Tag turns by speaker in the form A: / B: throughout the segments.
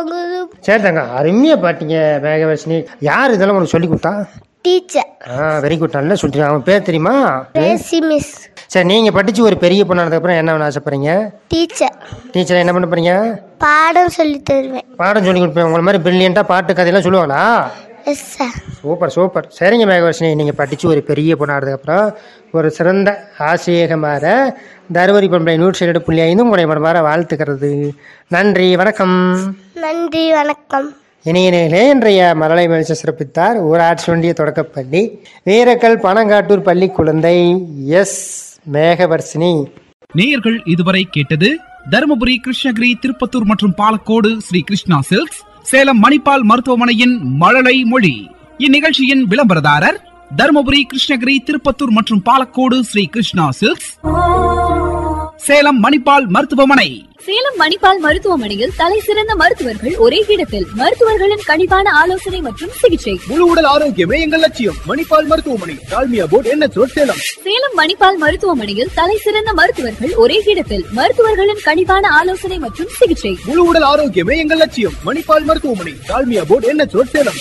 A: போகுது
B: சரி தங்க அருமையாக பாட்டிங்க மேகவர்ஷினி யார் இதெல்லாம் உனக்கு சொல்லி கொடுத்தா
A: டீச்சர்
B: ஆ வெரி குட் நல்லா சொல்லிட்டு அவன் பேர் தெரியுமா
A: ரேசி மிஸ்
B: சரி நீங்கள் படித்து ஒரு பெரிய பொண்ணானதுக்கப்புறம் என்ன பண்ண ஆசைப்படுறீங்க
A: டீச்சர்
B: டீச்சர் என்ன பண்ண போறீங்க
A: பாடம் சொல்லி தருவேன்
B: பாடம் சொல்லி கொடுப்பேன் உங்களை மாதிரி பிரில்லியண்ட்டாக பாட்டு கதையெல்லாம் சொல்லுவாங்களா
A: எஸ் சார்
B: சூப்பர் சூப்பர் சரிங்க மேகவர்ஷினி நீங்கள் படித்து ஒரு பெரிய பொண்ணானதுக்கப்புறம் ஒரு சிறந்த ஆசிரியக மாற தருமபுரி பண்பை நூற்றி ஏழு புள்ளி ஐந்து உங்களுடைய மனமாற வாழ்த்துக்கிறது நன்றி வணக்கம்
A: நன்றி வணக்கம்
B: இணையனிலே இன்றைய மரலை மனுஷ சிறப்பித்தார் ஊராட்சி ஒன்றிய தொடக்கப்பள்ளி வீரக்கல் பனங்காட்டூர் பள்ளி குழந்தை எஸ் மேகவர்ஷினி
C: நேயர்கள் இதுவரை கேட்டது தருமபுரி கிருஷ்ணகிரி திருப்பத்தூர் மற்றும் பாலக்கோடு ஸ்ரீ கிருஷ்ணா சில்க்ஸ் சேலம் மணிப்பால் மருத்துவமனையின் மழலை மொழி இந்நிகழ்ச்சியின் விளம்பரதாரர் தருமபுரி கிருஷ்ணகிரி திருப்பத்தூர் மற்றும் பாலக்கோடு ஸ்ரீ கிருஷ்ணா சில்க்ஸ் சேலம் மணிப்பால் மருத்துவமனை
D: சேலம் மணிப்பால் மருத்துவமனையில் தலை சிறந்த மருத்துவர்கள் ஒரே இடத்தில் மருத்துவர்களின் கனிவான ஆலோசனை மற்றும் சிகிச்சை
E: முழு உடல் ஆரோக்கியமே எங்கள் லட்சியம் மணிப்பால் மருத்துவமனை டால்மியா போர்ட் என்ன சேலம்
D: சேலம் மணிப்பால் மருத்துவமனையில் தலை சிறந்த மருத்துவர்கள் ஒரே இடத்தில் மருத்துவர்களின் கனிவான ஆலோசனை மற்றும் சிகிச்சை
E: முழு உடல் ஆரோக்கியமே எங்கள் லட்சியம் மணிப்பால் மருத்துவமனை டால்மியா போர்ட் என்ன சேலம்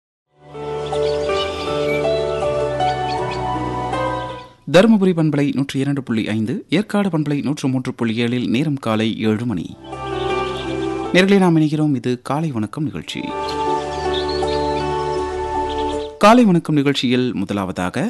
F: தருமபுரி பண்பலை நூற்றி இரண்டு புள்ளி ஐந்து ஏற்காடு பண்பலை நூற்று மூன்று புள்ளி ஏழில் நேரம் காலை ஏழு மணி நேர்களை நாம் இணைகிறோம் இது காலை வணக்கம் நிகழ்ச்சி காலை வணக்கம் நிகழ்ச்சியில் முதலாவதாக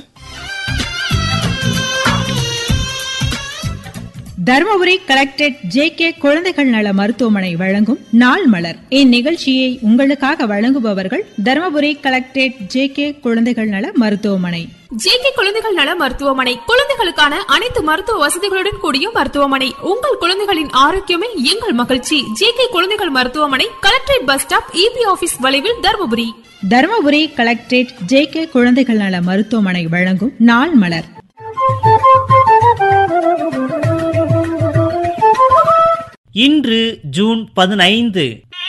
G: தருமபுரி கலெக்டரேட் ஜே கே குழந்தைகள் நல மருத்துவமனை வழங்கும் நாள் மலர் இந்நிகழ்ச்சியை உங்களுக்காக வழங்குபவர்கள் தருமபுரி கலெக்டரேட் ஜே கே குழந்தைகள் நல மருத்துவமனை
H: ஜேகே குழந்தைகள் நல மருத்துவமனை குழந்தைகளுக்கான அனைத்து மருத்துவ வசதிகளுடன் கூடிய மருத்துவமனை உங்கள் குழந்தைகளின் ஆரோக்கியமே எங்கள் மகிழ்ச்சி ஜேகே குழந்தைகள் மருத்துவமனை collectorate bus stop EB office வளைவில் Dharmapuri
G: Dharmapuri collectorate J K குழந்தைகள் நல மருத்துவமனை வழங்கும் நாள் மலர்
I: இன்று ஜூன் பதினைந்து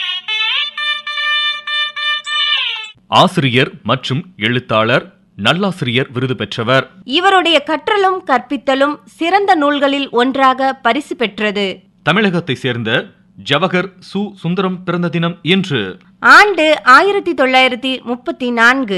J: ஆசிரியர் மற்றும் எழுத்தாளர் நல்லாசிரியர் விருது பெற்றவர்
K: இவருடைய கற்றலும் கற்பித்தலும் சிறந்த நூல்களில் ஒன்றாக பரிசு பெற்றது
J: தமிழகத்தை சேர்ந்த ஜவஹர் சு சுந்தரம் பிறந்த தினம் இன்று
K: ஆண்டு ஆயிரத்தி தொள்ளாயிரத்தி முப்பத்தி நான்கு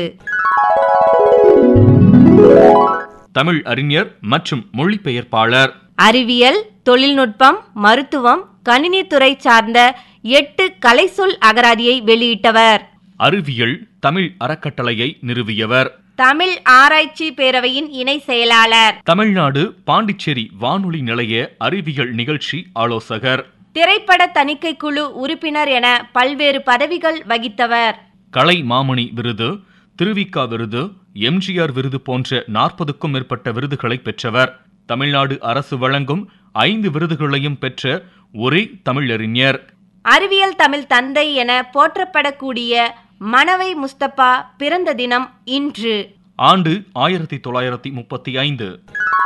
J: தமிழ் அறிஞர் மற்றும் மொழிபெயர்ப்பாளர்
K: அறிவியல் தொழில்நுட்பம் மருத்துவம் கணினித்துறை சார்ந்த எட்டு கலைசொல் அகராதியை வெளியிட்டவர்
J: அறிவியல் தமிழ் அறக்கட்டளையை நிறுவியவர்
K: தமிழ் ஆராய்ச்சி பேரவையின் இணை செயலாளர்
J: தமிழ்நாடு பாண்டிச்சேரி வானொலி நிலைய அறிவியல் நிகழ்ச்சி ஆலோசகர்
K: திரைப்பட தணிக்கை குழு உறுப்பினர் என பல்வேறு பதவிகள் வகித்தவர்
J: கலை மாமணி விருது திருவிக்கா விருது எம்ஜிஆர் விருது போன்ற நாற்பதுக்கும் மேற்பட்ட விருதுகளை பெற்றவர் தமிழ்நாடு அரசு வழங்கும் ஐந்து விருதுகளையும் பெற்ற ஒரே தமிழறிஞர்
K: அறிவியல் தமிழ் தந்தை என போற்றப்படக்கூடிய மணவை முஸ்தபா பிறந்த தினம் இன்று
J: ஆண்டு ஆயிரத்தி தொள்ளாயிரத்தி முப்பத்தி ஐந்து